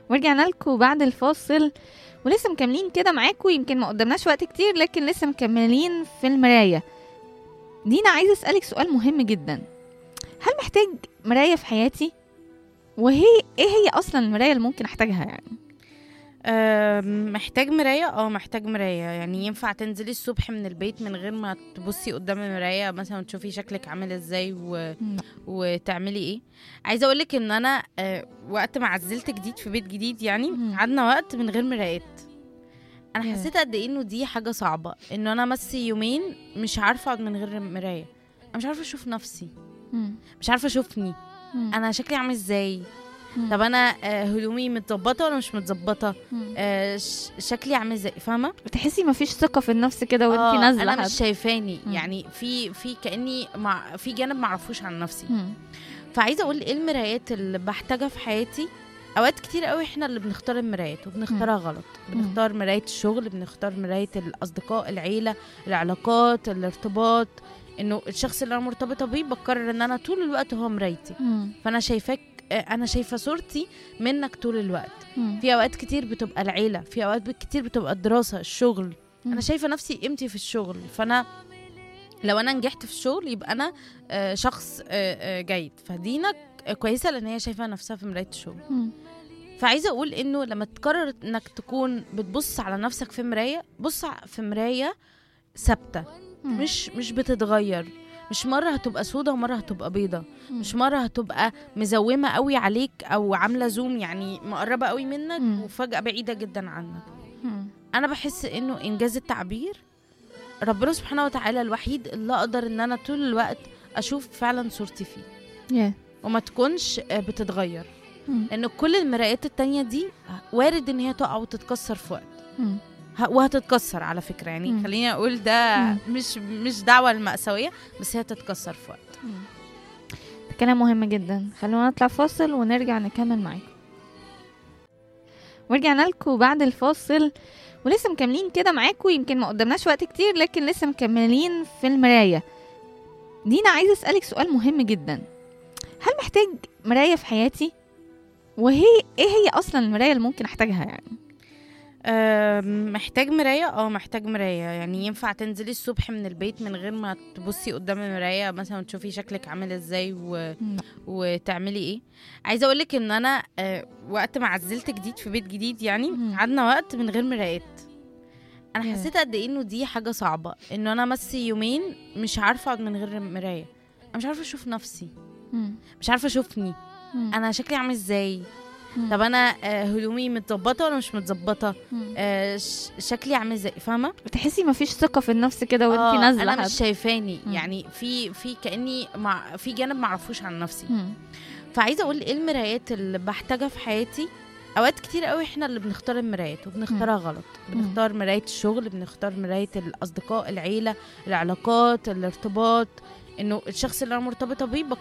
ورجعنا لكم بعد الفاصل ولسه مكملين كده معاكم يمكن ما قدمناش وقت كتير لكن لسه مكملين في المراية دينا عايزة أسألك سؤال مهم جدا هل محتاج مراية في حياتي؟ وهي ايه هي اصلا المراية اللي ممكن احتاجها يعني؟ آم، محتاج مراية اه محتاج مراية يعني ينفع تنزلي الصبح من البيت من غير ما تبصي قدام المراية مثلا تشوفي شكلك عامل ازاي و... وتعملي ايه عايزة اقولك ان انا آه، وقت ما عزلت جديد في بيت جديد يعني مم. قعدنا وقت من غير مرايات انا ياه. حسيت قد ايه انه دي حاجة صعبة انه انا بس يومين مش عارفة اقعد من غير مراية انا مش عارفة اشوف نفسي مم. مش عارفة اشوفني مم. انا شكلي عامل ازاي مم. طب انا آه، هدومي متظبطة ولا مش متظبطة مم. آه، ش- شكلي عامل ازاي فاهمه بتحسي مفيش ثقة في النفس كده وانتي آه، نازلة انا حد. مش شايفاني مم. يعني في في كاني مع في جانب معرفوش عن نفسي مم. فعايزه اقول ايه المرايات اللي بحتاجها في حياتي اوقات كتير قوي احنا اللي بنختار المرايات وبنختارها غلط مم. بنختار مرايه الشغل بنختار مرايه الاصدقاء العيله العلاقات الارتباط انه الشخص اللي انا مرتبطه بيه بقرر ان انا طول الوقت هو مرايتي مم. فانا شايفاك آه، انا شايفه صورتي منك طول الوقت مم. في اوقات كتير بتبقى العيله في اوقات كتير بتبقى الدراسه الشغل مم. انا شايفه نفسي قيمتي في الشغل فانا لو انا نجحت في الشغل يبقى انا آه، شخص آه، آه، جيد فدينا ك- كويسه لان هي شايفه نفسها في مرايه الشغل مم. فعايزه اقول انه لما تقرر انك تكون بتبص على نفسك في مرايه بص ع- في مرايه ثابته مم. مش مش بتتغير مش مرة هتبقى سودة ومرة هتبقى بيضة مش مرة هتبقى مزومة قوي عليك أو عاملة زوم يعني مقربة قوي منك مم. وفجأة بعيدة جدا عنك مم. انا بحس انه انجاز التعبير ربنا سبحانه وتعالى الوحيد اللي اقدر ان انا طول الوقت اشوف فعلا صورتي فيه ياه. وما تكونش آه، بتتغير مم. لان كل المرايات التانية دي وارد ان هي تقع وتتكسر في وقت مم. ه- وهتتكسر على فكرة يعني مم. خليني اقول ده مم. مش مش دعوة المأساوية بس هي تتكسر في وقت مم. ده كلام مهم جدا خلونا نطلع فاصل ونرجع نكمل معاكم ورجعنا لكم بعد الفاصل ولسه مكملين كده معاكم يمكن ما قدمناش وقت كتير لكن لسه مكملين في المراية دينا عايزة أسألك سؤال مهم جدا هل محتاج مراية في حياتي؟ وهي ايه هي اصلا المراية اللي ممكن احتاجها يعني؟ آم، محتاج مراية اه محتاج مراية يعني ينفع تنزلي الصبح من البيت من غير ما تبصي قدام المراية مثلا تشوفي شكلك عامل ازاي و... وتعملي ايه عايزه اقولك ان انا آه، وقت ما عزلت جديد في بيت جديد يعني مم. قعدنا وقت من غير مرايات انا ياه. حسيت قد ايه انه دي حاجه صعبه انه انا بس يومين مش عارفه اقعد من غير مرايه انا مش عارفه اشوف نفسي مم. مش عارفه اشوفني مم. انا شكلي عامل ازاي مم. طب انا آه، هدومي متظبطه ولا مش متظبطه مم. آه، ش- شكلي عامل ازاي فاهمه بتحسي مفيش ثقة في النفس كده وانتي آه، نازلة انا حد. مش شايفاني مم. يعني في في كاني مع في جانب معرفوش عن نفسي مم. فعايزه اقول ايه المرايات اللي بحتاجها في حياتي اوقات كتير قوي احنا اللي بنختار المرايات وبنختارها غلط مم. بنختار مرايه الشغل بنختار مرايه الاصدقاء العيله العلاقات الارتباط انه الشخص اللي انا مرتبطه بيه